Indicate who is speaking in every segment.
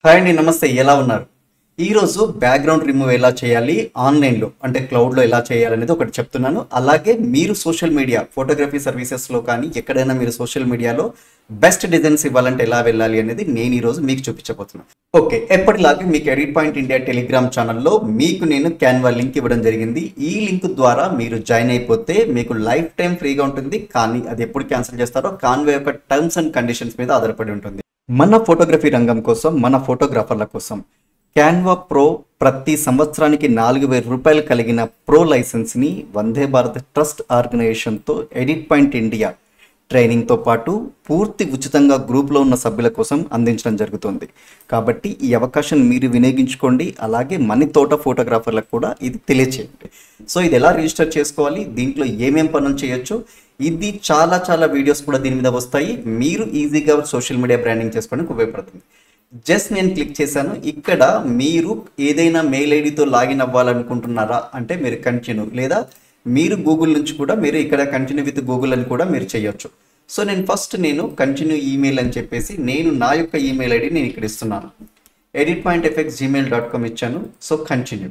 Speaker 1: hi అండి నమస్తే ఎలా ఉన్నారు ఈరోజు బ్యాక్గ్రౌండ్ రిమూవ్ ఎలా చేయాలి ఆన్లైన్లో అంటే క్లౌడ్లో ఎలా చేయాలనేది ఒకటి చెప్తున్నాను అలాగే మీరు సోషల్ మీడియా ఫోటోగ్రఫీ సర్వీసెస్లో కానీ ఎక్కడైనా మీరు సోషల్ మీడియాలో బెస్ట్ డిజైన్స్ ఇవ్వాలంటే ఎలా వెళ్ళాలి అనేది నేను ఈరోజు మీకు చూపించబోతున్నాను ఓకే ఎప్పటిలాగే మీకు ఎడిట్ పాయింట్ ఇండియా టెలిగ్రామ్ ఛానల్లో మీకు నేను క్యాన్వా లింక్ ఇవ్వడం జరిగింది ఈ లింక్ ద్వారా మీరు జాయిన్ అయిపోతే మీకు లైఫ్ టైం ఫ్రీగా ఉంటుంది కానీ అది ఎప్పుడు క్యాన్సిల్ చేస్తారో కాన్వే యొక్క టర్మ్స్ అండ్ కండిషన్స్ మీద ఆధారపడి ఉంటుంది మన ఫోటోగ్రఫీ రంగం కోసం మన ఫోటోగ్రాఫర్ల కోసం క్యాన్వా ప్రో ప్రతి సంవత్సరానికి నాలుగు వేల రూపాయలు కలిగిన ప్రో లైసెన్స్ని వందే భారత్ ట్రస్ట్ ఆర్గనైజేషన్తో ఎడిట్ పాయింట్ ఇండియా ట్రైనింగ్తో పాటు పూర్తి ఉచితంగా గ్రూప్లో ఉన్న సభ్యుల కోసం అందించడం జరుగుతుంది కాబట్టి ఈ అవకాశం మీరు వినియోగించుకోండి అలాగే మనీ తోట ఫోటోగ్రాఫర్లకు కూడా ఇది తెలియచేయండి సో ఇది ఎలా రిజిస్టర్ చేసుకోవాలి దీంట్లో ఏమేం పనులు చేయొచ్చు ఇది చాలా చాలా వీడియోస్ కూడా దీని మీద వస్తాయి మీరు ఈజీగా సోషల్ మీడియా బ్రాండింగ్ చేసుకోవడానికి ఉపయోగపడుతుంది జస్ట్ నేను క్లిక్ చేశాను ఇక్కడ మీరు ఏదైనా మెయిల్ ఐడితో లాగిన్ అవ్వాలనుకుంటున్నారా అంటే మీరు కంటిన్యూ లేదా మీరు గూగుల్ నుంచి కూడా మీరు ఇక్కడ కంటిన్యూ విత్ గూగుల్ అని కూడా మీరు చేయొచ్చు సో నేను ఫస్ట్ నేను కంటిన్యూ ఈమెయిల్ అని చెప్పేసి నేను నా యొక్క ఈమెయిల్ ఐడి నేను ఇక్కడ ఇస్తున్నాను edit point effects Gmail dot com ఇచ్చాను సో కంటిన్యూ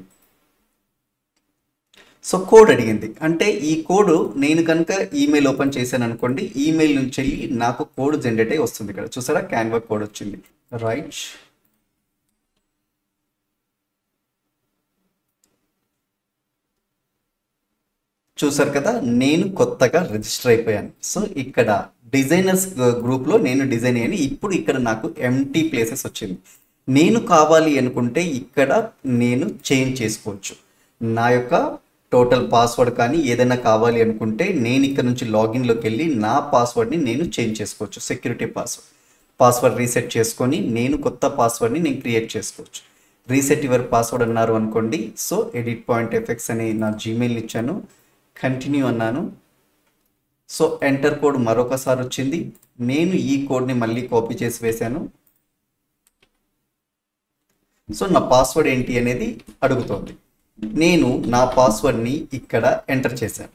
Speaker 1: సో కోడ్ అడిగింది అంటే ఈ కోడ్ నేను కనుక ఈమెయిల్ ఓపెన్ చేశాను అనుకోండి ఈమెయిల్ నుంచి వెళ్ళి నాకు కోడ్ జనరేట్ అయ్యి వస్తుంది ఇక్కడ చూసారా క్యాన్వా కోడ్ వచ్చింది రైట్ చూసారు కదా నేను కొత్తగా రిజిస్టర్ అయిపోయాను సో ఇక్కడ డిజైనర్స్ గ్రూప్లో నేను డిజైన్ అయ్యాను ఇప్పుడు ఇక్కడ నాకు ఎంటీ ప్లేసెస్ వచ్చింది నేను కావాలి అనుకుంటే ఇక్కడ నేను చేంజ్ చేసుకోవచ్చు నా యొక్క టోటల్ పాస్వర్డ్ కానీ ఏదైనా కావాలి అనుకుంటే నేను ఇక్కడ నుంచి లాగిన్లోకి వెళ్ళి నా పాస్వర్డ్ని నేను చేంజ్ చేసుకోవచ్చు సెక్యూరిటీ పాస్వర్డ్ పాస్వర్డ్ రీసెట్ చేసుకొని నేను కొత్త పాస్వర్డ్ని నేను క్రియేట్ చేసుకోవచ్చు రీసెట్ యువర్ పాస్వర్డ్ అన్నారు అనుకోండి సో ఎడిట్ పాయింట్ ఎఫెక్ట్స్ అని నా జీమెయిల్ ఇచ్చాను కంటిన్యూ అన్నాను సో ఎంటర్ కోడ్ మరొకసారి వచ్చింది నేను ఈ కోడ్ని మళ్ళీ కాపీ చేసి వేశాను సో నా పాస్వర్డ్ ఏంటి అనేది అడుగుతోంది నేను నా పాస్వర్డ్ని ఇక్కడ ఎంటర్ చేశాను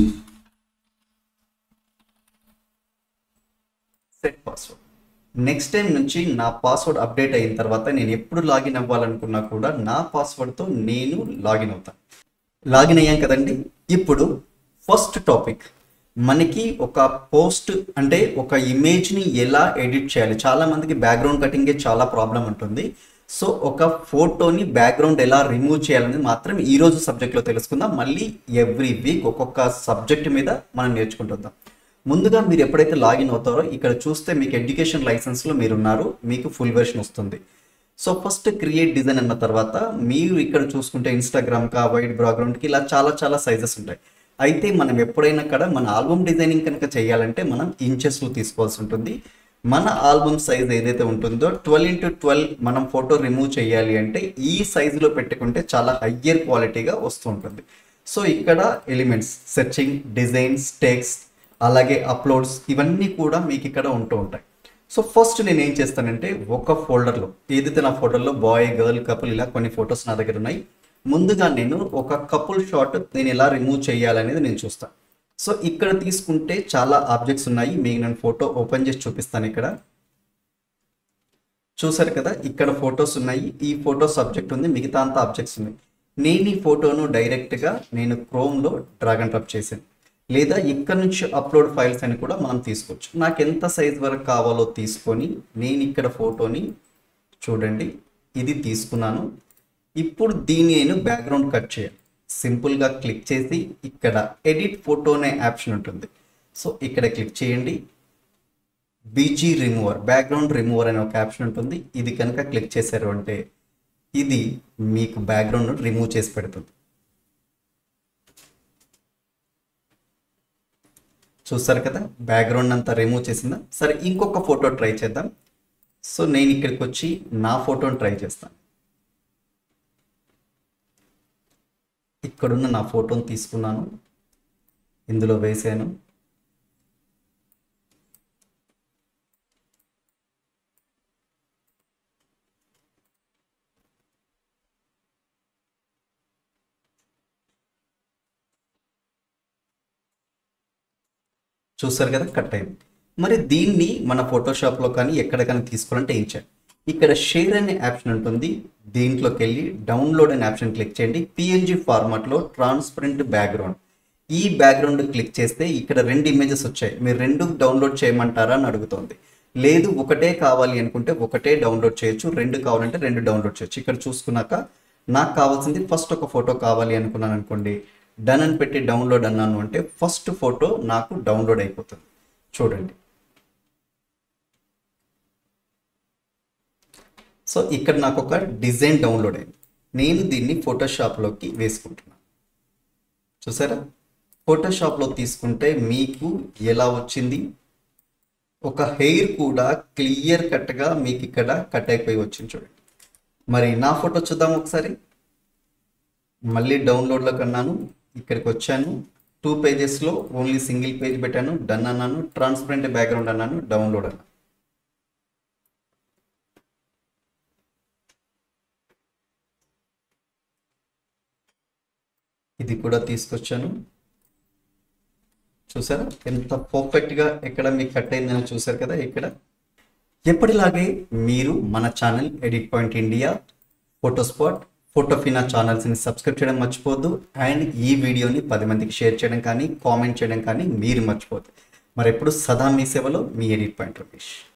Speaker 1: సెట్ పాస్వర్డ్ నెక్స్ట్ టైం నుంచి నా పాస్వర్డ్ అప్డేట్ అయిన తర్వాత నేను ఎప్పుడు లాగిన్ అవ్వాలనుకున్నా కూడా నా పాస్వర్డ్తో నేను లాగిన్ అవుతాను లాగిన్ అయ్యాం కదండి ఇప్పుడు ఫస్ట్ టాపిక్ మనకి ఒక పోస్ట్ అంటే ఒక ఇమేజ్ని ఎలా ఎడిట్ చేయాలి చాలా మందికి బ్యాక్గ్రౌండ్ కటింగే చాలా ప్రాబ్లం ఉంటుంది సో ఒక ఫోటోని బ్యాక్గ్రౌండ్ ఎలా రిమూవ్ చేయాలనేది మాత్రం ఈ రోజు సబ్జెక్ట్లో తెలుసుకుందాం మళ్ళీ ఎవ్రీ వీక్ ఒక్కొక్క సబ్జెక్ట్ మీద మనం నేర్చుకుంటుందాం ముందుగా మీరు ఎప్పుడైతే లాగిన్ అవుతారో ఇక్కడ చూస్తే మీకు ఎడ్యుకేషన్ లైసెన్స్లో మీరు ఉన్నారు మీకు ఫుల్ వెర్షన్ వస్తుంది సో ఫస్ట్ క్రియేట్ డిజైన్ అన్న తర్వాత మీరు ఇక్కడ చూసుకుంటే ఇన్స్టాగ్రామ్ కా వైట్ బ్యాక్గ్రౌండ్కి ఇలా చాలా చాలా సైజెస్ ఉంటాయి అయితే మనం ఎప్పుడైనా కూడా మన ఆల్బమ్ డిజైనింగ్ కనుక చేయాలంటే మనం ఇంచెస్లో తీసుకోవాల్సి ఉంటుంది మన ఆల్బమ్ సైజ్ ఏదైతే ఉంటుందో ట్వెల్వ్ ఇంటూ ట్వెల్వ్ మనం ఫోటో రిమూవ్ చేయాలి అంటే ఈ సైజులో పెట్టుకుంటే చాలా హయ్యర్ క్వాలిటీగా వస్తూ ఉంటుంది సో ఇక్కడ ఎలిమెంట్స్ సెర్చింగ్ డిజైన్స్ టెక్స్ట్ అలాగే అప్లోడ్స్ ఇవన్నీ కూడా మీకు ఇక్కడ ఉంటూ ఉంటాయి సో ఫస్ట్ నేను ఏం చేస్తానంటే ఒక ఫోల్డర్లో ఏదైతే నా ఫోటోలో బాయ్ గర్ల్ కపుల్ ఇలా కొన్ని ఫొటోస్ నా దగ్గర ఉన్నాయి ముందుగా నేను ఒక కపుల్ షాట్ నేను ఎలా రిమూవ్ చేయాలనేది నేను చూస్తాను సో ఇక్కడ తీసుకుంటే చాలా ఆబ్జెక్ట్స్ ఉన్నాయి మీకు నేను ఫోటో ఓపెన్ చేసి చూపిస్తాను ఇక్కడ చూసారు కదా ఇక్కడ ఫొటోస్ ఉన్నాయి ఈ ఫోటో సబ్జెక్ట్ ఉంది మిగతా అంతా ఆబ్జెక్ట్స్ ఉన్నాయి నేను ఈ ఫోటోను డైరెక్ట్గా నేను క్రోమ్లో డ్రాగ్ అండ్ డ్రాప్ చేశాను లేదా ఇక్కడ నుంచి అప్లోడ్ ఫైల్స్ అని కూడా మనం తీసుకోవచ్చు నాకు ఎంత సైజ్ వరకు కావాలో తీసుకొని నేను ఇక్కడ ఫోటోని చూడండి ఇది తీసుకున్నాను ఇప్పుడు దీన్ని నేను బ్యాక్గ్రౌండ్ కట్ చేయాలి సింపుల్గా క్లిక్ చేసి ఇక్కడ ఎడిట్ ఫోటో అనే ఆప్షన్ ఉంటుంది సో ఇక్కడ క్లిక్ చేయండి బీజీ రిమూవర్ బ్యాక్గ్రౌండ్ రిమూవర్ అనే ఒక ఆప్షన్ ఉంటుంది ఇది కనుక క్లిక్ చేశారు అంటే ఇది మీకు బ్యాక్గ్రౌండ్ రిమూవ్ చేసి పెడుతుంది చూస్తారు కదా బ్యాక్గ్రౌండ్ అంతా రిమూవ్ చేసిందా సరే ఇంకొక ఫోటో ట్రై చేద్దాం సో నేను ఇక్కడికి వచ్చి నా ఫోటోని ట్రై చేస్తాను ఇక్కడున్న నా ఫోటోని తీసుకున్నాను ఇందులో వేసాను చూసారు కదా కట్ అయింది మరి దీన్ని మన ఫోటోషాప్లో కానీ ఎక్కడికైనా తీసుకోవాలంటే ఏం చేయాలి ఇక్కడ షేర్ అనే ఆప్షన్ ఉంటుంది దీంట్లోకి వెళ్ళి డౌన్లోడ్ అనే ఆప్షన్ క్లిక్ చేయండి పిఎన్జి ఫార్మాట్లో ట్రాన్స్పరెంట్ బ్యాక్గ్రౌండ్ ఈ బ్యాక్గ్రౌండ్ క్లిక్ చేస్తే ఇక్కడ రెండు ఇమేజెస్ వచ్చాయి మీరు రెండు డౌన్లోడ్ చేయమంటారా అని అడుగుతోంది లేదు ఒకటే కావాలి అనుకుంటే ఒకటే డౌన్లోడ్ చేయొచ్చు రెండు కావాలంటే రెండు డౌన్లోడ్ చేయొచ్చు ఇక్కడ చూసుకున్నాక నాకు కావాల్సింది ఫస్ట్ ఒక ఫోటో కావాలి అనుకున్నాను అనుకోండి డన్ అని పెట్టి డౌన్లోడ్ అన్నాను అంటే ఫస్ట్ ఫోటో నాకు డౌన్లోడ్ అయిపోతుంది చూడండి సో ఇక్కడ నాకు ఒక డిజైన్ డౌన్లోడ్ అయింది నేను దీన్ని ఫోటోషాప్లోకి వేసుకుంటున్నాను చూసారా ఫోటోషాప్లో తీసుకుంటే మీకు ఎలా వచ్చింది ఒక హెయిర్ కూడా క్లియర్ కట్గా మీకు ఇక్కడ కట్ అయిపోయి వచ్చింది చూడండి మరి నా ఫోటో చూద్దాం ఒకసారి మళ్ళీ డౌన్లోడ్లో కన్నాను ఇక్కడికి వచ్చాను టూ పేజెస్లో ఓన్లీ సింగిల్ పేజ్ పెట్టాను డన్ అన్నాను ట్రాన్స్పరెంట్ బ్యాక్గ్రౌండ్ అన్నాను డౌన్లోడ్ అన్నాను ఇది కూడా తీసుకొచ్చాను చూసారా ఎంత పర్ఫెక్ట్గా ఎక్కడ మీకు కట్ అయిందని చూసారు కదా ఇక్కడ ఎప్పటిలాగే మీరు మన channel edit point India photo spot ఫోటోఫినా ఛానల్స్ని సబ్స్క్రైబ్ చేయడం మర్చిపోవద్దు అండ్ ఈ వీడియోని పది మందికి షేర్ చేయడం కానీ కామెంట్ చేయడం కానీ మీరు మర్చిపోవద్దు మరి ఎప్పుడు సదా మీ సేవలో మీ ఎడిట్ పాయింట్ రమేష్